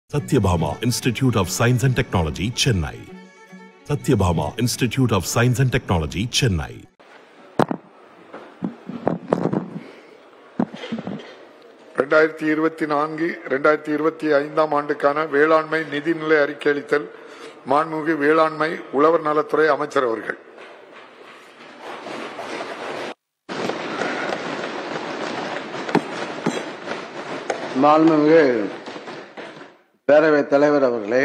Satyabhama Institute of Science and Technology, Chennai. Satyabhama Institute of Science and Technology, Chennai. ரெண்டாயிரத்தி இருபத்தி நான்கு ரெண்டாயிரத்தி இருபத்தி ஐந்தாம் ஆண்டுக்கான வேளாண்மை நிதிநிலை அறிக்கை அளித்தல் மாண்புமிகு வேளாண்மை உழவர் நலத்துறை அமைச்சர் அவர்கள் மாண்புமிகு பேரவைத் தலைவர் அவர்களே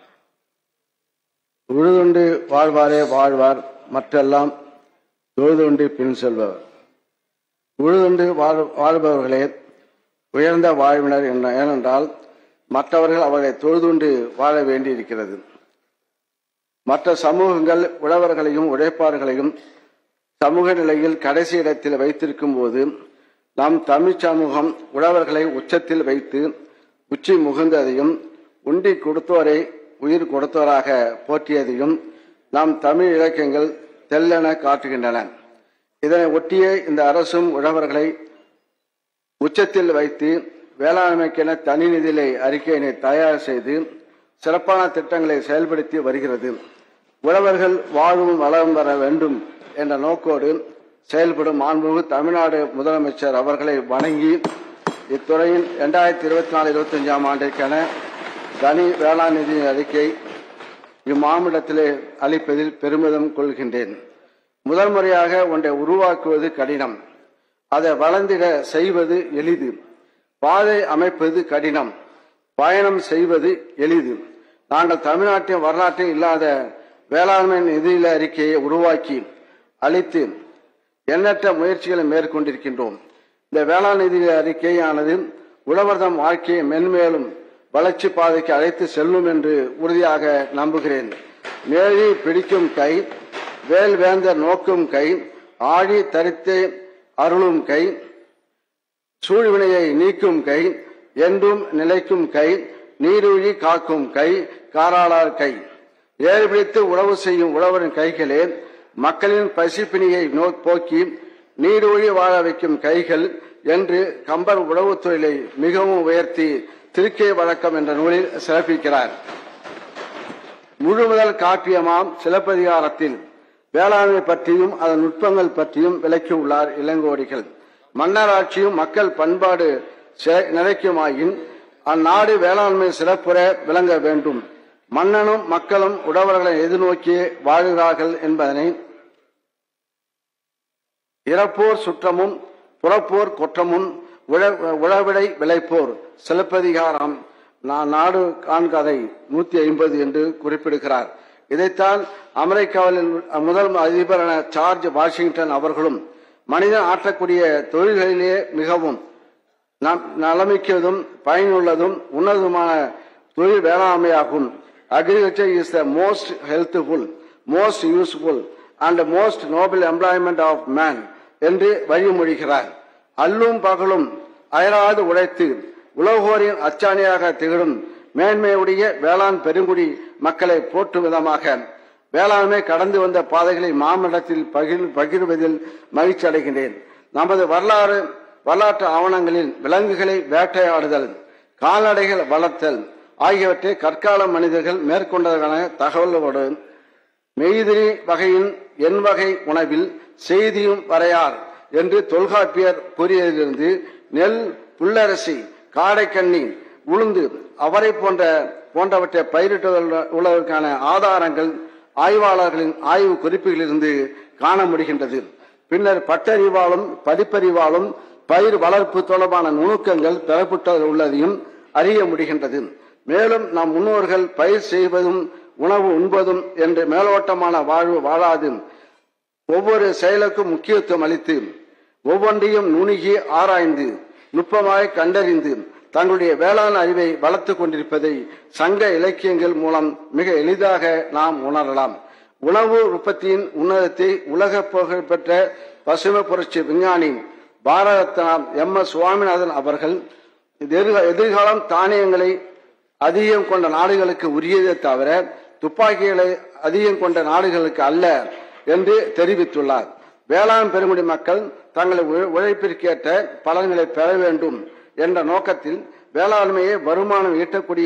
உழுதுண்டு வாழ்வாரே வாழ்வார் மற்றெல்லாம் தொழுதுண்டு பின் செல்பவர் உழுதுண்டு வாழ்- வாழ்பவர்களே உயர்ந்த வாழ்வினர் என்ன- ஏனென்றால் மற்றவர்கள் அவர்களை தொழுதுண்டு வாழ வேண்டியிருக்கிறது மற்ற சமூகங்கள் உழவர்களையும் உழைப்பார்களையும் சமூக நிலையில் கடைசி இடத்தில் வைத்திருக்கும் போது நம் தமிழ் சமூகம் உழவர்களை உச்சத்தில் வைத்து உச்சி முகுந்ததையும் உண்டி கொடுத்தோரை உயிர் கொடுத்தோராக போற்றியதையும் நம் தமிழ் இலக்கியங்கள் தெல்லென காட்டுகின்றன இதனை ஒட்டிய இந்த அரசும் உழவர்களை உச்சத்தில் வைத்து வேளாண்மைக்கென தனி நிதிலை அறிக்கையினை தயார் செய்து சிறப்பான திட்டங்களை செயல்படுத்தி வருகிறது உழவர்கள் வாழும் வளம் வர வேண்டும் என்ற நோக்கோடு செயல்படும் மாண்புமிகு தமிழ்நாடு முதலமைச்சர் அவர்களை வணங்கி இத்துறையின் இரண்டாயிரத்தி இருபத்தி நாலு இருபத்தி அஞ்சாம் ஆண்டிற்கான தனி வேளாண் நிதி அறிக்கை இம்மாநிலத்திலே அளிப்பதில் பெருமிதம் கொள்கின்றேன் முதல் முறையாக ஒன்றை உருவாக்குவது கடினம் அதை வளர்ந்திட செய்வது எளிது பாதை அமைப்பது கடினம் பயணம் செய்வது எளிது நாங்கள் தமிழ்நாட்டின் வரலாற்றில் இல்லாத வேளாண்மை நிதியில அறிக்கையை உருவாக்கி அளித்து எண்ணற்ற முயற்சிகளை மேற்கொண்டிருக்கின்றோம் இந்த வேளாண் நிதி அறிக்கையானது உழவர்தம் வாழ்க்கையை மென்மேலும் வளர்ச்சி பாதைக்கு அழைத்து செல்லும் என்று உறுதியாக நம்புகிறேன் நேழி பிடிக்கும் கை வேல் வேந்தர் நோக்கும் கை ஆழி தரித்தே அருளும் கை சூழ்வினையை நீக்கும் கை என்றும் நிலைக்கும் கை நீரூழி காக்கும் கை காராளார் கை ஏறு பிடித்து உழவு செய்யும் உழவரின் கைகளே மக்களின் பசிப்பிணியை நோ போக்கி நீரூழி வாழ வைக்கும் கைகள் என்று கம்பர் உழவுத் தொழிலை மிகவும் உயர்த்தி திருக்கை வழக்கம் என்ற நூலில் சிறப்பிக்கிறார் முழுமுதல் காப்பியமாம் சிலப்பதிகாரத்தில் வேளாண்மை பற்றியும் அதன் நுட்பங்கள் பற்றியும் விளக்கியுள்ளார் இளங்கோடிகள் மன்னராட்சியும் மக்கள் பண்பாடு சி- நிலைக்குமாயின் அந்நாடு வேளாண்மை சிறப்புற விளங்க வேண்டும் மன்னனும் மக்களும் உழவர்களை எதிர்நோக்கி வாழுகிறார்கள் என்பதனை இறப்போர் சுற்றமும் புறப்போர் குற்றமும் உழ- உழவிடை விளைப்போர் சிலப்பதிகாரம் நா- நாடு காண்கதை நூத்தி ஐம்பது என்று குறிப்பிடுகிறார் இதைத்தான் அமெரிக்காவில் முதல் அதிபரான ஜார்ஜ் வாஷிங்டன் அவர்களும் மனிதன் ஆற்றக்கூடிய தொழில்களிலே மிகவும் நம் நலமிக்கதும் பயனுள்ளதும் உன்னதமான தொழில் வேளாண்மையாகும் agriculture is the most healthful most useful and most noble employment of man என்று வழிமொழிகிறார் அல்லும் பகலும் அயராது உழைத்து உலகோரின் அச்சாணியாக திகழும் மேன்மையுடைய வேளாண் பெருங்குடி மக்களை போற்றும் விதமாக வேளாண்மை கடந்து வந்த பாதைகளை மாமண்டத்தில் பகிர் பகிர்வதில் மகிழ்ச்சி அடைகின்றேன் நமது வரலாறு வரலாற்று ஆவணங்களில் விலங்குகளை வேட்டையாடுதல் கால்நடைகள் வளர்த்தல் ஆகியவற்றை கற்கால மனிதர்கள் மேற்கொண்டதற்கான தகவலோடு மெய்திரி வகையின் எண் வகை உணவில் செய்தியும் வரையார் என்று தொல்காப்பியர் கூறியதிலிருந்து நெல் புல்லரசி காடைக்கண்ணி உளுந்து அவரை போன்ற போன்றவற்றை பயிரிட்டுள்ளதற்கான ஆதாரங்கள் ஆய்வாளர்களின் ஆய்வு குறிப்புகளிலிருந்து காண முடிகின்றது பின்னர் பட்டறிவாலும் படிப்பறிவாலும் பயிர் வளர்ப்பு தொடர்பான நுணுக்கங்கள் பெறப்பட்டு உள்ளதையும் அறிய முடிகின்றது மேலும் நம் முன்னோர்கள் பயிர் செய்வதும் உணவு உண்பதும் என்று மேலோட்டமான வாழ்வு வாழாது ஒவ்வொரு செயலுக்கும் முக்கியத்துவம் அளித்து ஒவ்வொன்றையும் நுணுகி ஆராய்ந்து நுட்பமாய் கண்டறிந்து தங்களுடைய வேளாண் அறிவை வளர்த்துக் கொண்டிருப்பதை சங்க இலக்கியங்கள் மூலம் மிக எளிதாக நாம் உணரலாம் உணவு உற்பத்தியின் உன்னதத்தை உலக புகழ்பெற்ற பசுமை புரட்சி விஞ்ஞானி பாரத ரத்னா எம் எஸ் சுவாமிநாதன் அவர்கள் எதிர்கா- எதிர்காலம் தானியங்களை அதிகம் கொண்ட நாடுகளுக்கு உரியதே தவிர துப்பாக்கிகளை அதிகம் கொண்ட நாடுகளுக்கு அல்ல என்று தெரிவித்துள்ளார் வேளாண் பெருங்குடி மக்கள் தங்களை உழை- உழைப்பிற்கேற்ற பலன்களை பெற வேண்டும் என்ற நோக்கத்தில் வேளாண்மையை வருமானம் ஈட்டக்கூடிய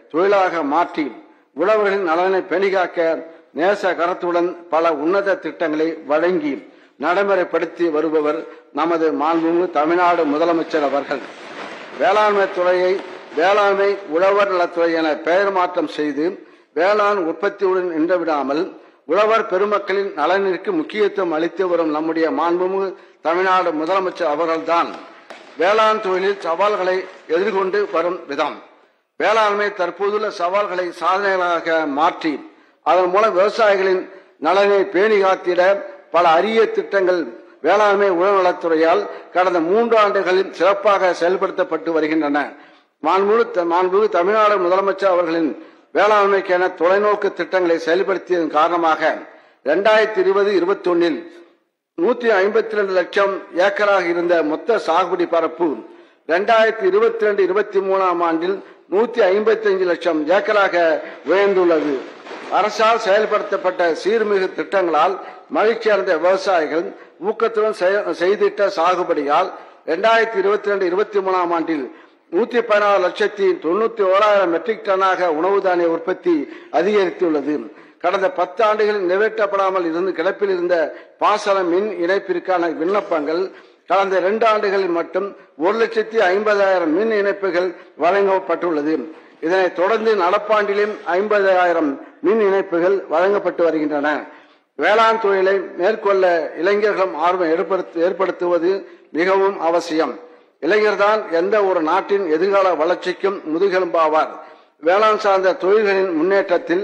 தொழிலாக மாற்றி உழவர்களின் நலனை பேணிகாக்க நேச கரத்துடன் பல உன்னத திட்டங்களை வழங்கி நடைமுறைப்படுத்தி வருபவர் நமது மாண்புமிகு தமிழ்நாடு முதலமைச்சர் அவர்கள் வேளாண்மை துறையை வேளாண்மை உழவர் நலத்துறை என பெயர் மாற்றம் செய்து வேளாண் உற்பத்தியுடன் நின்றுவிடாமல் உழவர் பெருமக்களின் நலனிற்கு முக்கியத்துவம் அளித்து வரும் நம்முடைய மாண்புமிகு தமிழ்நாடு முதலமைச்சர் அவர்கள்தான் வேளாண் தொழிலில் சவால்களை எதிர்கொண்டு வரும் விதம் வேளாண்மை தற்போதுள்ள சவால்களை சாதனைகளாக மாற்றி அதன் மூலம் விவசாயிகளின் நலனை பேணி காத்திட பல அரிய திட்டங்கள் வேளாண்மை உழவுநலத்துறையால் கடந்த மூன்று ஆண்டுகளில் சிறப்பாக செயல்படுத்தப்பட்டு வருகின்றன மாண்புமிகு மாண்புமிகு தமிழ்நாடு முதலமைச்சர் அவர்களின் வேளாண்மைக்கான தொலைநோக்கு திட்டங்களை செயல்படுத்தியதன் காரணமாக இரண்டாயிரத்தி இருபது இருபத்தி ஒன்னில் நூத்தி ஐம்பத்தி ரெண்டு லட்சம் ஏக்கராக இருந்த மொத்த சாகுபடி பரப்பு இரண்டாயிரத்தி இருபத்தி ரெண்டு இருபத்தி மூணாம் ஆண்டில் நூத்தி ஐம்பத்தி அஞ்சு லட்சம் ஏக்கராக உயர்ந்துள்ளது அரசால் செயல்படுத்தப்பட்ட சீர்மிகு திட்டங்களால் மகிழ்ச்சி அடைந்த விவசாயிகள் ஊக்கத்துடன் செய- செய்திட்ட சாகுபடியால் இரண்டாயிரத்தி இருபத்தி ரெண்டு இருபத்தி மூணாம் ஆண்டில் நூத்தி பதினாறு லட்சத்தி தொண்ணூத்தி ஓராயிரம் மெட்ரிக் டன்னாக உணவு தானிய உற்பத்தி அதிகரித்துள்ளது கடந்த பத்து ஆண்டுகளில் நிறைவேற்றப்படாமல் இருந்து கிடப்பில் இருந்த பாசன மின் இணைப்பிற்கான விண்ணப்பங்கள் கடந்த இரண்டு ஆண்டுகளில் மட்டும் ஒரு லட்சத்தி ஐம்பதாயிரம் மின் இணைப்புகள் வழங்கப்பட்டுள்ளது இதனைத் தொடர்ந்து நடப்பாண்டிலும் ஐம்பதாயிரம் மின் இணைப்புகள் வழங்கப்பட்டு வருகின்றன வேளாண் தொழிலை மேற்கொள்ள இளைஞர்களும் ஆர்வம் ஏற்படுத்து- ஏற்படுத்துவது மிகவும் அவசியம் இளைஞர்தான் எந்த ஒரு நாட்டின் எதிர்கால வளர்ச்சிக்கும் முதுகெலும்பாவார் வேளாண் சார்ந்த தொழில்களின் முன்னேற்றத்தில்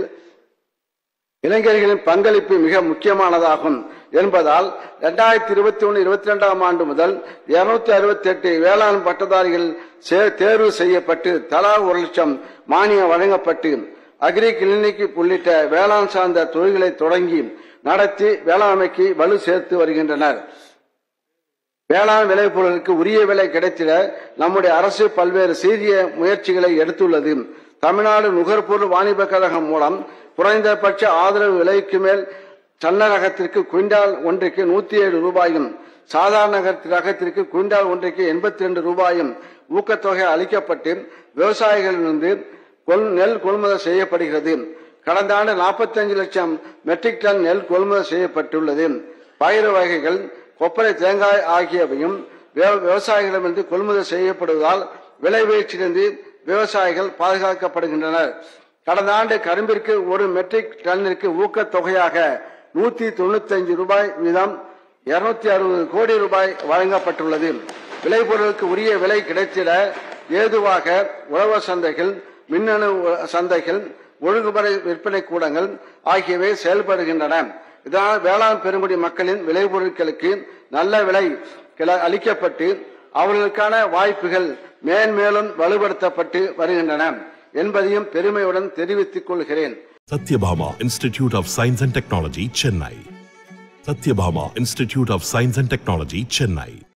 இளைஞர்களின் பங்களிப்பு மிக முக்கியமானதாகும் என்பதால் இரண்டாயிரத்தி இருபத்தி ஒன்று இருபத்தி ரெண்டாம் ஆண்டு முதல் இருநூத்தி அறுபத்தி எட்டு வேளாண் பட்டதாரிகள் சே- தேர்வு செய்யப்பட்டு தலா ஒரு லட்சம் மானியம் வழங்கப்பட்டு அக்ரி கிளினிக் உள்ளிட்ட வேளாண் சார்ந்த தொழில்களை தொடங்கி நடத்தி வேளாண்மைக்கு வலு சேர்த்து வருகின்றனர் வேளாண் விளைபொருளுக்கு உரிய விலை கிடைத்திட நம்முடைய அரசு பல்வேறு சீரிய முயற்சிகளை எடுத்துள்ளது தமிழ்நாடு நுகர்பொருள் வாணிப கழகம் மூலம் குறைந்தபட்ச ஆதரவு விலைக்கு மேல் சன்ன ரகத்திற்கு குவிண்டால் ஒன்றுக்கு நூத்தி ஏழு ரூபாயும் சாதாரண ரக- ரகத்திற்கு குவிண்டால் ஒன்றுக்கு எண்பத்தி ரெண்டு ரூபாயும் ஊக்கத்தொகை அளிக்கப்பட்டு விவசாயிகளிலிருந்து கொள் நெல் கொள்முதல் செய்யப்படுகிறது கடந்த ஆண்டு 45 லட்சம் மெட்ரிக் டன் நெல் கொள்முதல் செய்யப்பட்டுள்ளது பயிறு வகைகள் கொப்பரை தேங்காய் ஆகியவையும் விவ- விவசாயிகளிடமிருந்து கொள்முதல் செய்யப்படுவதால் விலை வீழ்ச்சியிலிருந்து விவசாயிகள் பாதுகாக்கப்படுகின்றனர் கடந்த ஆண்டு கரும்பிற்கு ஒரு மெட்ரிக் டன்னிற்கு ஊக்கத்தொகையாக நூத்தி தொண்ணூத்தி அஞ்சு ரூபாய் வீதம் இருநூத்தி அறுபது கோடி ரூபாய் வழங்கப்பட்டுள்ளது விளைபொருளுக்கு உரிய விலை கிடைத்திட ஏதுவாக உழவர் சந்தைகள் மின்னணு சந்தைகள் ஒழுங்குமுறை விற்பனை கூடங்கள் ஆகியவை செயல்படுகின்றன இதனால் வேளாண் பெருங்குடி மக்களின் விளைபொருட்களுக்கு நல்ல விலை கிள- அளிக்கப்பட்டு அவர்களுக்கான வாய்ப்புகள் மேன்மேலும் வலுப்படுத்தப்பட்டு வருகின்றன என்பதையும் பெருமையுடன் தெரிவித்துக் கொள்கிறேன் Satyabhama Institute of Science and Technology, Chennai. Satyabhama Institute of Science and Technology, Chennai.